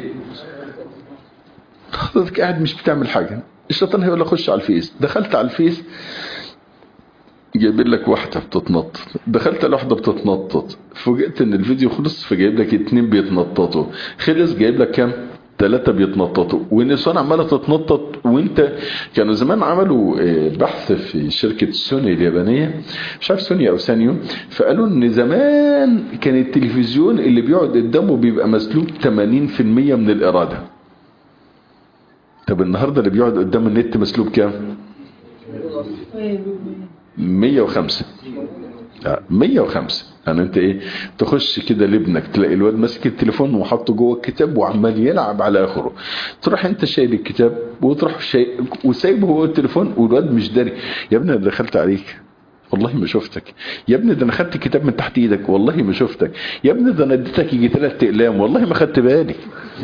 A: حضرتك قاعد مش بتعمل حاجة الشيطان هيقول لك خش على الفيس دخلت على الفيس جايب لك واحدة بتتنطط دخلت على واحدة بتتنطط فوجئت ان الفيديو خلص فجايب لك اتنين بيتنططوا خلص جايب لك كام ثلاثة بيتنططوا والنسوان عمالة تتنطط وانت كانوا زمان عملوا بحث في شركة سوني اليابانية مش عارف سوني او سانيو فقالوا ان زمان كان التلفزيون اللي بيقعد قدامه بيبقى مسلوب 80% من الارادة طب النهاردة اللي بيقعد قدام النت مسلوب كام 105 105 يعني انت ايه تخش كده لابنك تلاقي الواد ماسك التليفون وحاطه جوه الكتاب وعمال يلعب على اخره تروح انت شايل الكتاب وتروح شايل وسايبه هو التليفون والواد مش داري يا ابني انا دخلت عليك والله ما شفتك يا ابني ده انا خدت الكتاب من تحت ايدك والله ما شفتك يا ابني ده انا اديتك يجي ثلاث اقلام والله ما خدت بالي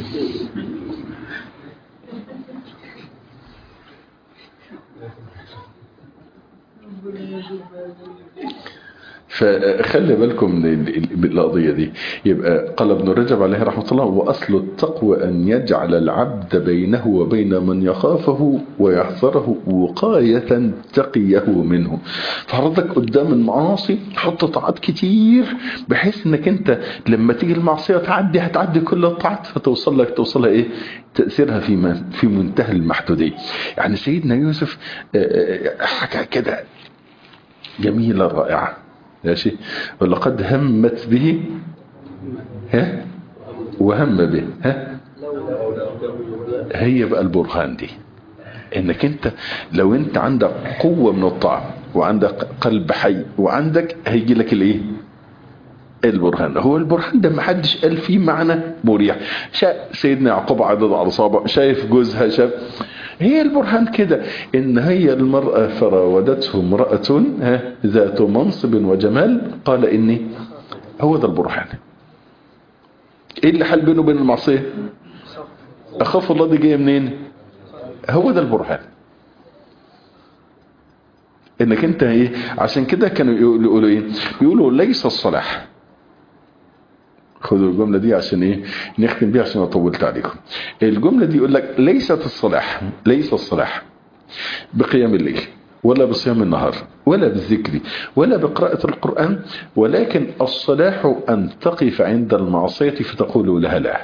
A: فخلي بالكم من القضية دي يبقى قال ابن رجب عليه رحمة الله وأصل التقوى أن يجعل العبد بينه وبين من يخافه ويحذره وقاية تقيه منه فحضرتك قدام المعاصي تحط طاعات كتير بحيث انك انت لما تيجي المعصية تعدي هتعدي كل الطاعات فتوصل لك توصلها ايه تأثيرها في في منتهى المحدودية يعني سيدنا يوسف حكى كده جميلة رائعة ماشي ولقد همت به ها وهم به ها هي بقى البرهان دي انك انت لو انت عندك قوة من الطاعة وعندك قلب حي وعندك هيجي لك الايه البرهان هو البرهان ده ما حدش قال فيه معنى مريح شاف سيدنا يعقوب عدد على صابع شايف جوزها شاف هي البرهان كده ان هي المرأة فراودته امرأة ذات منصب وجمال قال اني هو ده البرهان ايه اللي حل بينه وبين المعصية اخاف الله دي جاية منين هو ده البرهان انك انت ايه عشان كده كانوا يقولوا ايه بيقولوا ليس الصلاح خذوا الجملة دي عشان ايه نختم بيها عشان اطولت عليكم الجملة دي يقول لك ليست الصلاح ليس الصلاح بقيام الليل ولا بصيام النهار ولا بالذكر ولا بقراءة القرآن ولكن الصلاح أن تقف عند المعصية فتقول لها لا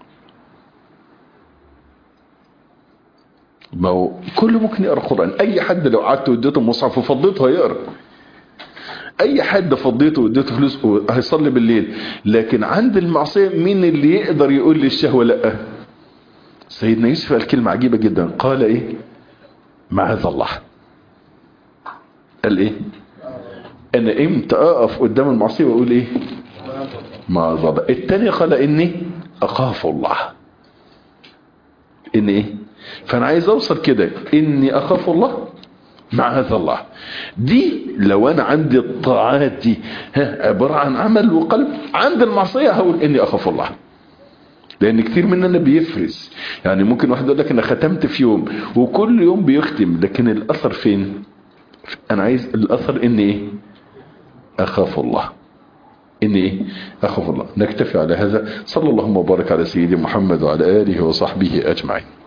A: ما هو كله ممكن يقرأ القرآن أي حد لو قعدت واديته مصحف وفضيته هيقرأ اي حد فضيته واديته فلوس هيصلي بالليل لكن عند المعصية مين اللي يقدر يقول للشهوة لا سيدنا يوسف قال كلمة عجيبة جدا قال ايه معاذ الله قال ايه انا امتى اقف قدام المعصية واقول ايه معاذ الله التاني قال اني اخاف الله ان ايه فانا عايز اوصل كده اني اخاف الله معاذ الله دي لو انا عندي الطاعات دي عبارة عن عمل وقلب عند المعصية هقول اني اخاف الله لان كتير مننا بيفرز يعني ممكن واحد يقول لك انا ختمت في يوم وكل يوم بيختم لكن الاثر فين انا عايز الاثر اني ايه اخاف الله اني ايه اخاف الله نكتفي على هذا صلى الله وبارك على سيدي محمد وعلى اله وصحبه اجمعين